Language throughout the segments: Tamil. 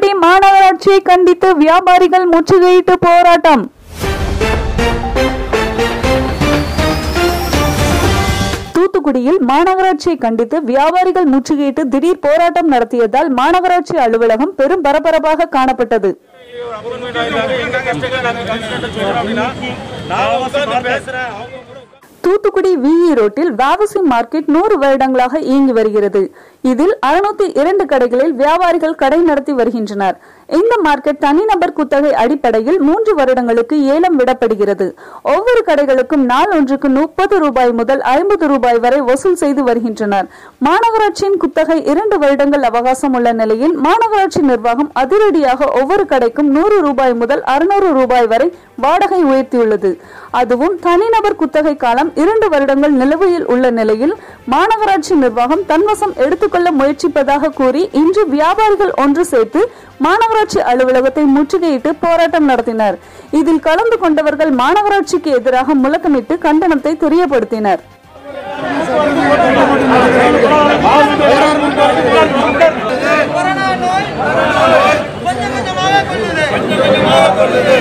தூத்துக்குடி மாநகராட்சியை கண்டித்து வியாபாரிகள் முற்றுகையிட்டு போராட்டம் தூத்துக்குடியில் மாநகராட்சியை கண்டித்து வியாபாரிகள் முற்றுகையிட்டு திடீர் போராட்டம் நடத்தியதால் மாநகராட்சி அலுவலகம் பெரும் பரபரப்பாக காணப்பட்டது தூத்துக்குடி விஇ ரோட்டில் வாவசி மார்க்கெட் நூறு வருடங்களாக இயங்கி வருகிறது இதில் அறுநூத்தி இரண்டு கடைகளில் வியாபாரிகள் கடை நடத்தி வருகின்றனர் இந்த மார்க்கெட் தனிநபர் குத்தகை அடிப்படையில் மூன்று வருடங்களுக்கு ஏலம் விடப்படுகிறது ஒவ்வொரு கடைகளுக்கும் நாள் ஒன்றுக்கு முப்பது ரூபாய் முதல் ஐம்பது ரூபாய் வரை வசூல் செய்து வருகின்றனர் மாநகராட்சியின் குத்தகை இரண்டு வருடங்கள் அவகாசம் உள்ள நிலையில் மாநகராட்சி நிர்வாகம் அதிரடியாக ஒவ்வொரு கடைக்கும் நூறு ரூபாய் முதல் அறுநூறு ரூபாய் வரை வாடகை உயர்த்தியுள்ளது அதுவும் தனிநபர் குத்தகை காலம் இரண்டு வருடங்கள் நிலுவையில் உள்ள நிலையில் மாநகராட்சி நிர்வாகம் தன்வசம் எடுத்துக்கொள்ள முயற்சிப்பதாக கூறி இன்று வியாபாரிகள் ஒன்று சேர்த்து மாநகராட்சி அலுவலகத்தை முற்றுகையிட்டு போராட்டம் நடத்தினர் இதில் கலந்து கொண்டவர்கள் மாநகராட்சிக்கு எதிராக முழக்கமிட்டு கண்டனத்தை தெரியப்படுத்தினர் கொரோனா நோய் கொஞ்சம் கொஞ்சமாக கொள்ளுது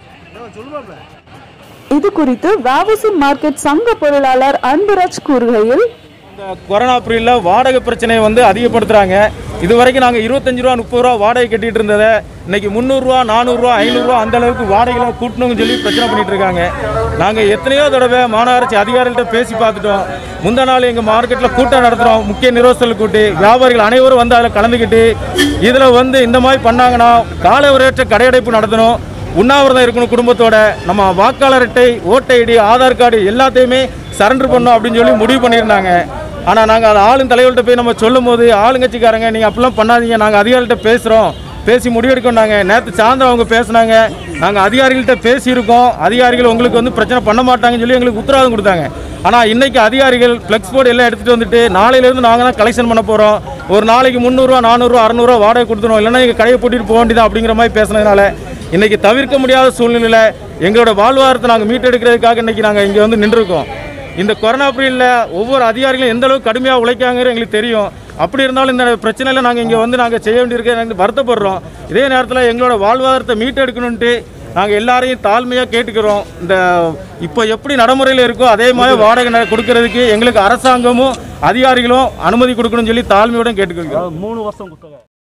இது குறித்து வாவசி மார்க்கெட் சங்க பொருளாளர் அன்புராஜ் கூறுகையில் இந்த கொரோனா பீரியடில் வாடகை பிரச்சனையை வந்து அதிகப்படுத்துகிறாங்க இது வரைக்கும் நாங்கள் இருபத்தஞ்சு ரூபா முப்பது ரூபா வாடகை கட்டிட்டு இருந்ததை இன்னைக்கு முந்நூறுரூவா நானூறுரூவா ஐநூறுரூவா அந்த அளவுக்கு வாடகைகளை கூட்டணும்னு சொல்லி பிரச்சனை பண்ணிட்டு இருக்காங்க நாங்கள் எத்தனையோ தடவை மாநகராட்சி அதிகாரிகள்ட்ட பேசி பார்த்துட்டோம் முந்தா நாள் எங்கள் மார்க்கெட்டில் கூட்டம் நடத்துகிறோம் முக்கிய நிர்வாகத்தில் கூட்டி வியாபாரிகள் அனைவரும் வந்து அதில் கலந்துக்கிட்டு இதில் வந்து இந்த மாதிரி பண்ணாங்கன்னா கால உரையற்ற கடையடைப்பு நடத்தணும் உண்ணாவிரதம் இருக்கணும் குடும்பத்தோட நம்ம வாக்காளர் அட்டை ஓட்டை ஐடி ஆதார் கார்டு எல்லாத்தையுமே சரண்டர் பண்ணோம் அப்படின்னு சொல்லி முடிவு பண்ணியிருந்தாங்க ஆனால் நாங்கள் அது ஆளும் தலைவர்கிட்ட போய் நம்ம சொல்லும் போது ஆளுங்கட்சிக்காரங்க நீங்கள் அப்படிலாம் பண்ணாதீங்க நாங்கள் அதிகாரிகிட்ட பேசுகிறோம் பேசி முடிவெடுக்கோம் நாங்கள் நேற்று சாயந்தரம் அவங்க பேசுனாங்க நாங்கள் அதிகாரிகள்கிட்ட பேசியிருக்கோம் அதிகாரிகள் உங்களுக்கு வந்து பிரச்சனை பண்ண மாட்டாங்கன்னு சொல்லி எங்களுக்கு உத்தரவாதம் கொடுத்தாங்க ஆனால் இன்னைக்கு அதிகாரிகள் ஃப்ளெக்ஸ் போர்டு எல்லாம் எடுத்துகிட்டு வந்துட்டு நாளையிலேருந்து நாங்கள் தான் கலெக்ஷன் பண்ண போகிறோம் ஒரு நாளைக்கு முந்நூறுரூவா நானூறுரூவா அறநூறுவா வாடகை கொடுத்துரும் இல்லைன்னா எங்கள் கடையை பூட்டிட்டு போக வேண்டியதான் அப்படிங்கிற மாதிரி பேசுனதுனால இன்னைக்கு தவிர்க்க முடியாத சூழ்நிலையில் எங்களோட வாழ்வாதாரத்தை நாங்கள் மீட்டெடுக்கிறதுக்காக இன்னைக்கு நாங்கள் இங்கே வந்து நின்றுருக்கோம் இந்த கொரோனா பீரியடில் ஒவ்வொரு அதிகாரிகளும் எந்த அளவுக்கு கடுமையாக உழைக்காங்கிறது எங்களுக்கு தெரியும் அப்படி இருந்தாலும் இந்த பிரச்சனையில் நாங்கள் இங்கே வந்து நாங்கள் செய்ய வேண்டியிருக்க நாங்கள் வருத்தப்படுறோம் இதே நேரத்தில் எங்களோட வாழ்வாதாரத்தை மீட்டெடுக்கணுன்ட்டு நாங்கள் எல்லாரையும் தாழ்மையாக கேட்டுக்கிறோம் இந்த இப்போ எப்படி நடைமுறையில் இருக்கோ அதே மாதிரி வாடகை ந- கொடுக்கறதுக்கு எங்களுக்கு அரசாங்கமும் அதிகாரிகளும் அனுமதி கொடுக்கணும்னு சொல்லி தாழ்மையுடன் கேட்டுக்கிறோம் மூணு வருஷம் குத்தகை